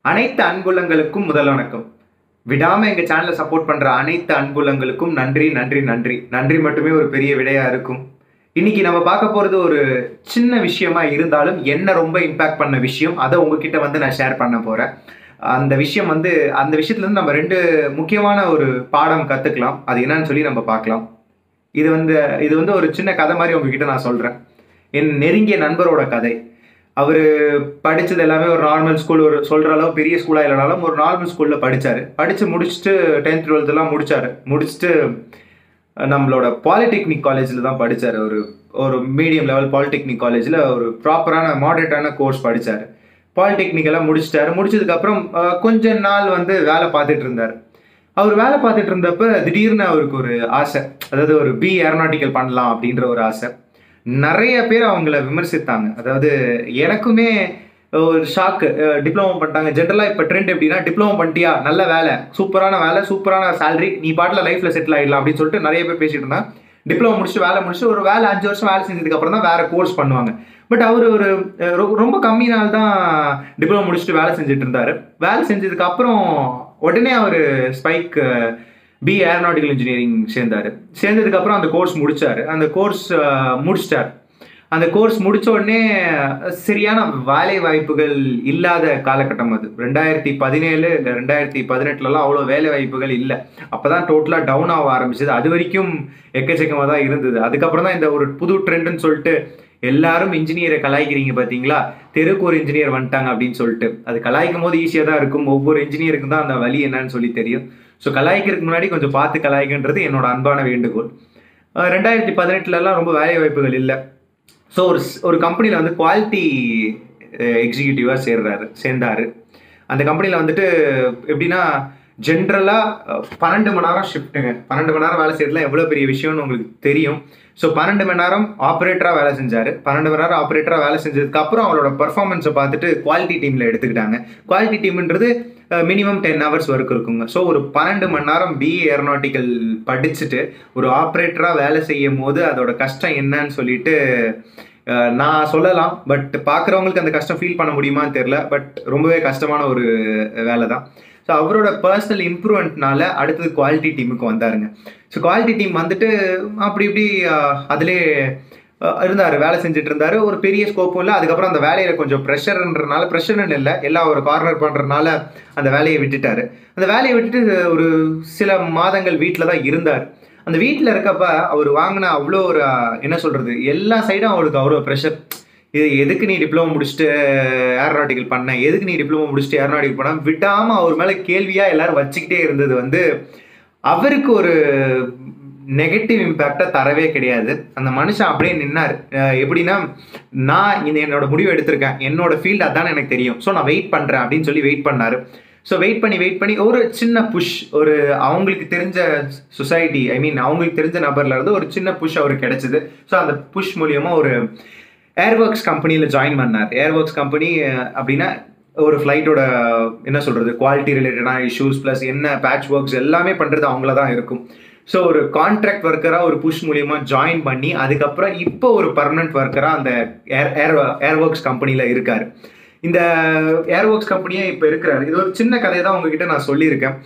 அனைத்து அன்புள்ளங்களுக்கும் முதல் வணக்கம் விடாம எங்க சேனலை சப்போர்ட் பண்ற அனைத்து அன்புள்ளங்களுக்கும் நன்றி நன்றி நன்றி நன்றி மட்டுமே ஒரு பெரிய விடையா இருக்கும் இன்னைக்கு நம்ம பார்க்க போறது ஒரு சின்ன விஷயமா இருந்தாலும் என்ன ரொம்ப இம்பாக்ட் பண்ண விஷயம் அதை உங்ககிட்ட வந்து நான் ஷேர் பண்ண போறேன் அந்த விஷயம் வந்து அந்த விஷயத்துல இருந்து நம்ம ரெண்டு முக்கியமான ஒரு பாடம் கத்துக்கலாம் அது என்னன்னு சொல்லி நம்ம பார்க்கலாம் இது வந்து இது வந்து ஒரு சின்ன கதை மாதிரி உங்ககிட்ட நான் சொல்றேன் என் நெருங்கிய நண்பரோட கதை அவர் படிச்சது எல்லாமே ஒரு நார்மல் ஸ்கூல் ஒரு சொல்ற அளவு பெரிய ஸ்கூலாக இல்லைனாலும் ஒரு நார்மல் ஸ்கூல்ல படிச்சாரு படிச்சு முடிச்சுட்டு டென்த் டுவெல்த் எல்லாம் முடிச்சாரு முடிச்சுட்டு நம்மளோட பாலிடெக்னிக் காலேஜில் தான் படிச்சாரு ஒரு ஒரு மீடியம் லெவல் பாலிடெக்னிக் காலேஜில் ஒரு ப்ராப்பரான மாடரேட்டான கோர்ஸ் படிச்சாரு பாலிடெக்னிக் எல்லாம் முடிச்சிட்டாரு முடிச்சதுக்கப்புறம் அஹ், கொஞ்ச நாள் வந்து வேலை பார்த்துட்டு இருந்தார் அவர் வேலை பார்த்துட்டு இருந்தப்ப திடீர்னு அவருக்கு ஒரு ஆசை அதாவது ஒரு பி ஏரோநாட்டிக்கல் பண்ணலாம் அப்படின்ற ஒரு ஆசை நிறைய பேர் அவங்கள விமர்சித்தாங்க அதாவது எனக்குமே ஒரு ஷாக்கு டிப்ளமோ பண்ணிட்டாங்க ஜென்ரலாக இப்போ ட்ரெண்ட் எப்படின்னா டிப்ளமோ பண்ணிட்டியா நல்ல வேலை சூப்பரான வேலை சூப்பரான salary நீ பாட்டில் லைஃப்பில் செட்டில் ஆகிடலாம் அப்படின்னு சொல்லிட்டு நிறைய பேர் பேசிட்டு இருந்தாங்க டிப்ளமோ முடிச்சுட்டு வேலை முடிச்சுட்டு ஒரு வேலை அஞ்சு வருஷம் வேலை செஞ்சதுக்கு அப்புறம் தான் வேற கோர்ஸ் பண்ணுவாங்க பட் அவர் ஒரு அஹ், ரொ- ரொம்ப கம்மி நாள் தான் டிப்ளமோ முடிச்சுட்டு வேலை செஞ்சுட்டு இருந்தாரு வேலை செஞ்சதுக்கு அப்புறம் உடனே அவர் ஸ்பைக் பி ஏரோநாட்டிக்கல் இன்ஜினியரிங் சேர்ந்தாரு சேர்ந்ததுக்கு அப்புறம் அந்த கோர்ஸ் முடிச்சாரு அந்த கோர்ஸ் முடிச்சிட்டார் அந்த கோர்ஸ் முடிச்ச உடனே சரியான வேலை வாய்ப்புகள் இல்லாத காலகட்டம் அது ரெண்டாயிரத்தி பதினேழு இல்லை ரெண்டாயிரத்தி பதினெட்டுலலாம் அவ்வளோ வேலை வாய்ப்புகள் இல்லை அப்பதான் டோட்டலாக டவுன் ஆக ஆரம்பிச்சது அது வரைக்கும் எக்கச்சக்கமாக தான் இருந்தது அதுக்கப்புறம் தான் இந்த ஒரு புது ட்ரெண்டுன்னு சொல்லிட்டு எல்லாரும் இன்ஜினியரை கலாய்க்கிறீங்க பார்த்தீங்களா தெருக்கு ஒரு இன்ஜினியர் வந்துட்டாங்க அப்படின்னு சொல்லிட்டு அது கலாய்க்கும் போது ஈஸியாக தான் இருக்கும் ஒவ்வொரு இன்ஜினியருக்கும் தான் அந்த வழி என்னன்னு சொல்லி தெரியும் ஸோ கலாய்க்கிறதுக்கு முன்னாடி கொஞ்சம் பார்த்து கலாய்க்கின்றது என்னோட அன்பான வேண்டுகோள் அஹ் ரெண்டாயிரத்தி பதினெட்டுலலாம் ரொம்ப வேலை வாய்ப்புகள் இல்லை ஸோ ஒரு ஸ்- ஒரு கம்பெனியில் வந்து குவாலிட்டி எக்ஸிக்யூட்டிவாக சேர்றாரு சேர்ந்தாரு அந்த கம்பெனியில் வந்துட்டு எப்படின்னா ஜென்ரலாக பன்னெண்டு மணி நேரம் ஷிஃப்ட்டுங்க பன்னெண்டு மணி நேரம் வேலை செய்யறதுலாம் எவ்வளோ பெரிய விஷயம்னு உங்களுக்கு தெரியும் ஸோ பன்னெண்டு மணி நேரம் ஆப்ரேட்டராக வேலை செஞ்சார் பன்னெண்டு மணி நேரம் ஆப்ரேட்டராக வேலை செஞ்சதுக்கு அப்புறம் அவரோட பர்ஃபார்மன்ஸை பார்த்துட்டு குவாலிட்டி டீமில் எடுத்துக்கிட்டாங்க குவாலிட்டி டீம்ன்றது மினிமம் டென் ஹவர்ஸ் ஒர்க் இருக்குங்க ஸோ ஒரு பன்னெண்டு மணி நேரம் பிஏ ஏரோநாட்டிக்கல் படிச்சுட்டு ஒரு ஆப்ரேட்டராக வேலை செய்யும் போது அதோட கஷ்டம் என்னன்னு சொல்லிட்டு அஹ், நான் சொல்லலாம் பட் பார்க்குறவங்களுக்கு அந்த கஷ்டம் ஃபீல் பண்ண முடியுமான்னு தெரில பட் ரொம்பவே கஷ்டமான ஒரு வேலை தான் ஸோ அவரோட பர்சனல் இம்ப்ரூவ்மெண்ட்னால அடுத்தது குவாலிட்டி டீமுக்கு வந்தாருங்க ஸோ குவாலிட்டி டீம் வந்துட்டு அப்படி இப்படி அஹ், அதிலே அஹ், இருந்தாரு வேலை செஞ்சுட்டு இருந்தாரு ஒரு பெரிய ஸ்கோப்பும் இல்லை அதுக்கப்புறம் அந்த வேலையில கொஞ்சம் ப்ரெஷர்ன்றனால ப்ரெஷர்னு இல்லை எல்லாம் ஒரு கார்னர் பண்றதுனால அந்த வேலையை விட்டுட்டாரு அந்த வேலையை விட்டுட்டு ஒரு சில மாதங்கள் வீட்டில் தான் இருந்தார் அந்த வீட்டில் இருக்கப்ப அவர் வாங்கின அவ்வளோ ஒரு அஹ், என்ன சொல்றது எல்லா சைடும் அவருக்கு அவ்வளோ ப்ரெஷர் இது எதுக்கு நீ டிப்ளமோ முடிச்சுட்டு ஏரோநாட்டிக்கல் பண்ண எதுக்கு நீ டிப்ளமோ முடிச்சுட்டு ஏரோநாட்டிக்கல் பண்ண விடாம அவர் மேல கேள்வியா எல்லாரும் வச்சுக்கிட்டே இருந்தது வந்து அவருக்கு ஒரு நெகட்டிவ் இம்பேக்டை தரவே கிடையாது அந்த மனுஷன் அப்படியே நின்னார் அஹ் எப்படின்னா நான் இந்த என்னோட முடிவு எடுத்திருக்கேன் என்னோட ஃபீல்டு அதான் எனக்கு தெரியும் ஸோ நான் வெயிட் பண்றேன் அப்படின்னு சொல்லி வெயிட் பண்ணாரு ஸோ வெயிட் பண்ணி வெயிட் பண்ணி ஒரு சின்ன புஷ் ஒரு அவங்களுக்கு தெரிஞ்ச சொசைட்டி ஐ மீன் அவங்களுக்கு தெரிஞ்ச நபர்ல இருந்து ஒரு சின்ன புஷ் அவருக்கு கிடைச்சது ஸோ அந்த புஷ் மூலியமா ஒரு ஏர்ஒர்க்ஸ் கம்பெனியில் ஜாயின் பண்ணார் ஏர்ஒர்க்ஸ் கம்பெனி அப்படின்னா ஒரு ஃப்ளைட்டோட என்ன சொல்றது குவாலிட்டி ரிலேட்டடான இஷ்யூஸ் ப்ளஸ் என்ன பேட்ச் ஒர்க்ஸ் எல்லாமே பண்றது அவங்கள தான் இருக்கும் ஸோ ஒரு கான்ட்ராக்ட் ஒர்க்கராக ஒரு புஷ் மூலியமா ஜாயின் பண்ணி அதுக்கப்புறம் இப்போ ஒரு பர்மனன்ட் ஒர்க்கராக அந்த ஏர் ஏர் ஏர்ஒர்க்ஸ் கம்பெனியில் இருக்காரு இந்த ஏர்ஒர்க்ஸ் கம்பெனியே இப்போ இருக்கிறாரு இது ஒரு சின்ன கதையை தான் உங்ககிட்ட நான் சொல்லியிருக்கேன்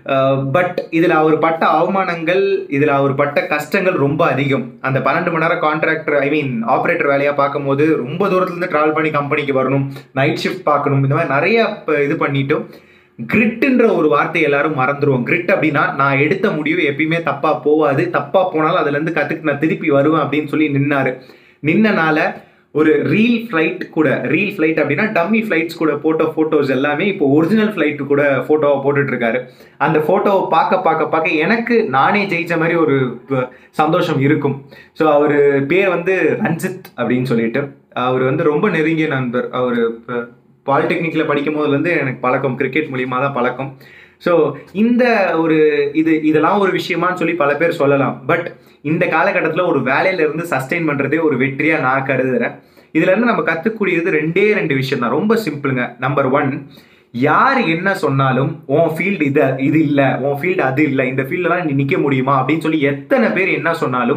பட் இதில் அவர் பட்ட அவமானங்கள் இதில் அவர் பட்ட கஷ்டங்கள் ரொம்ப அதிகம் அந்த பன்னெண்டு மணி நேரம் கான்ட்ராக்டர் ஐ மீன் ஆப்ரேட்டர் வேலையாக பார்க்கும்போது ரொம்ப தூரத்துலேருந்து ட்ராவல் பண்ணி கம்பெனிக்கு வரணும் நைட் ஷிஃப்ட் பார்க்கணும் இந்த மாதிரி நிறைய ப- இது பண்ணிட்டும் கிரிட்டுன்ற ஒரு வார்த்தை எல்லாரும் மறந்துருவோம் கிரிட் அப்படின்னா நான் எடுத்த முடிவு எப்பயுமே தப்பா போகாது தப்பா போனாலும் அதுல இருந்து கத்துக்கு நான் திருப்பி வருவேன் அப்படின்னு சொல்லி நின்னாரு நின்னனால ஒரு ரீல் ஃப்ளைட் கூட ரீல் ஃப்ளைட் அப்படின்னா டம்மி ஃப்ளைட்ஸ் கூட போட்ட ஃபோட்டோஸ் எல்லாமே இப்போ ஒரிஜினல் ஃப்ளைட் கூட ஃபோட்டோவை போட்டுட்டு இருக்காரு அந்த ஃபோட்டோவை பார்க்க பார்க்க பார்க்க எனக்கு நானே ஜெயிச்ச மாதிரி ஒரு ப- சந்தோஷம் இருக்கும் ஸோ அவர் பேர் வந்து ரஞ்சித் அப்படின்னு சொல்லிட்டு அவர் வந்து ரொம்ப நெருங்கிய நண்பர் அவர் பாலிடெக்னிக்கில் படிக்கும் போதுலேருந்து எனக்கு பழக்கம் கிரிக்கெட் மூலியமாக தான் பழக்கம் ஸோ இந்த ஒரு இது இதெல்லாம் ஒரு விஷயமான்னு சொல்லி பல பேர் சொல்லலாம் பட் இந்த காலகட்டத்தில் ஒரு வேலையில இருந்து சஸ்டெயின் பண்ணுறதே ஒரு வெற்றியாக நான் கருதுறேன் இதுல இருந்து நம்ம கற்றுக்கூடியது ரெண்டே ரெண்டு விஷயம் தான் ரொம்ப சிம்பிளுங்க நம்பர் ஒன் யார் என்ன சொன்னாலும் உன் ஃபீல்டு இது இது இல்லை உன் ஃபீல்டு அது இல்லை இந்த ஃபீல்டெல்லாம் நீ நிற்க முடியுமா அப்படின்னு சொல்லி எத்தனை பேர் என்ன சொன்னாலும்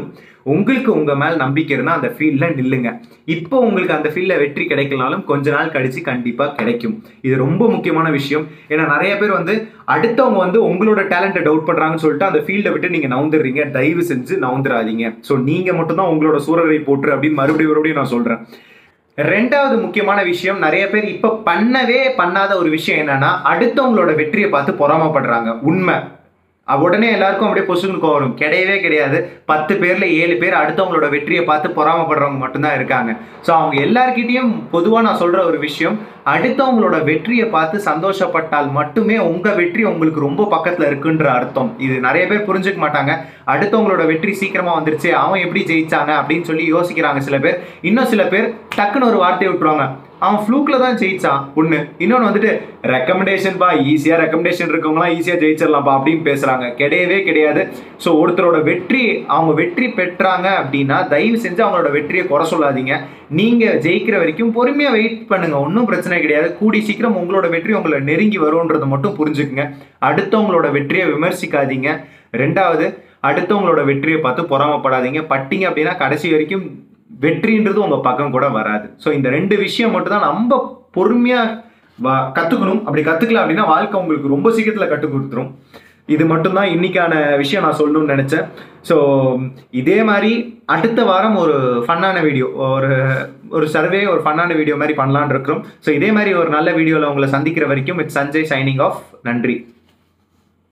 உங்களுக்கு உங்க மேல் நம்பிக்கை இருந்தால் அந்த ஃபீல்டில் நில்லுங்க இப்போ உங்களுக்கு அந்த ஃபீல்டில் வெற்றி கிடைக்கலனாலும் கொஞ்ச நாள் கழிச்சு கண்டிப்பா கிடைக்கும் இது ரொம்ப முக்கியமான விஷயம் ஏன்னா நிறைய பேர் வந்து அடுத்தவங்க வந்து உங்களோட டேலண்ட்டை டவுட் பண்றாங்கன்னு சொல்லிட்டு அந்த ஃபீல்டை விட்டு நீங்க நவுந்துடுறீங்க தயவு செஞ்சு நவுந்துடாதீங்க ஸோ நீங்க மட்டும்தான் உங்களோட சூரரை போட்டு அப்படின்னு மறுபடியும் மறுபடியும் நான் சொல்றேன் ரெண்டாவது முக்கியமான விஷயம் நிறைய பேர் இப்ப பண்ணவே பண்ணாத ஒரு விஷயம் என்னன்னா அடுத்தவங்களோட வெற்றியை பார்த்து பொறாமப்படுறாங்க உண்மை அஹ் உடனே எல்லாருக்கும் அப்படியே பொசுக்குன்னு கோவம் வரும் கிடையவே கிடையாது பத்து பேர்ல ஏழு பேர் அடுத்தவங்களோட வெற்றியை பார்த்து பொறாமப்படுறவங்க மட்டும்தான் இருக்காங்க ஸோ அவங்க எல்லார்கிட்டயும் பொதுவாக நான் சொல்ற ஒரு விஷயம் அடுத்தவங்களோட வெற்றியை பார்த்து சந்தோஷப்பட்டால் மட்டுமே உங்க வெற்றி உங்களுக்கு ரொம்ப பக்கத்துல இருக்குன்ற அர்த்தம் இது நிறைய பேர் புரிஞ்சுக்க மாட்டாங்க அடுத்தவங்களோட வெற்றி சீக்கிரமா வந்துருச்சு அவன் எப்படி ஜெயிச்சாங்க அப்படின்னு சொல்லி யோசிக்கிறாங்க சில பேர் இன்னும் சில பேர் டக்குன்னு ஒரு வார்த்தையை விட்டுருவாங்க அவன் ஃப்ளூக்ல தான் ஜெயிச்சான் ஒன்று இன்னொன்று வந்துட்டு ரெக்கமெண்டேஷன் பா ஈஸியாக ரெக்கமெண்டேஷன் இருக்கவங்களாம் ஈஸியாக ஜெயிச்சிடலாம்ப்பா அப்படின்னு பேசுகிறாங்க கிடையவே கிடையாது ஸோ ஒருத்தரோட வெற்றி அவங்க வெற்றி பெற்றாங்க அப்படின்னா தயவு செஞ்சு அவங்களோட வெற்றியை குறை சொல்லாதீங்க நீங்கள் ஜெயிக்கிற வரைக்கும் பொறுமையாக வெயிட் பண்ணுங்க ஒன்றும் பிரச்சனை கிடையாது கூடி சீக்கிரம் உங்களோட வெற்றி உங்களை நெருங்கி வரும்ன்றதை மட்டும் புரிஞ்சுக்குங்க அடுத்தவங்களோட வெற்றியை விமர்சிக்காதீங்க ரெண்டாவது அடுத்தவங்களோட வெற்றியை பார்த்து பொறாமப்படாதீங்க பட்டிங்க அப்படின்னா கடைசி வரைக்கும் வெற்றின்றது உங்க பக்கம் கூட வராது ஸோ இந்த ரெண்டு விஷயம் மட்டும் தான் நம்ம பொறுமையா வா- கத்துக்கணும் அப்படி கத்துக்கல அப்படின்னா வாழ்க்கை உங்களுக்கு ரொம்ப சீக்கிரத்துல கற்றுக் கொடுத்துரும் இது மட்டும்தான் இன்னைக்கான விஷயம் நான் சொல்லணும்னு நினைச்சேன் ஸோ இதே மாதிரி அடுத்த வாரம் ஒரு ஃபன்னான வீடியோ ஒரு ஒரு சர்வே ஒரு ஃபன்னான வீடியோ மாதிரி பண்ணலான்னு இருக்கிறோம் ஸோ இதே மாதிரி ஒரு நல்ல வீடியோவில் உங்களை சந்திக்கிற வரைக்கும் இட்ஸ் சஞ்சய் சைனிங் ஆஃப் நன்றி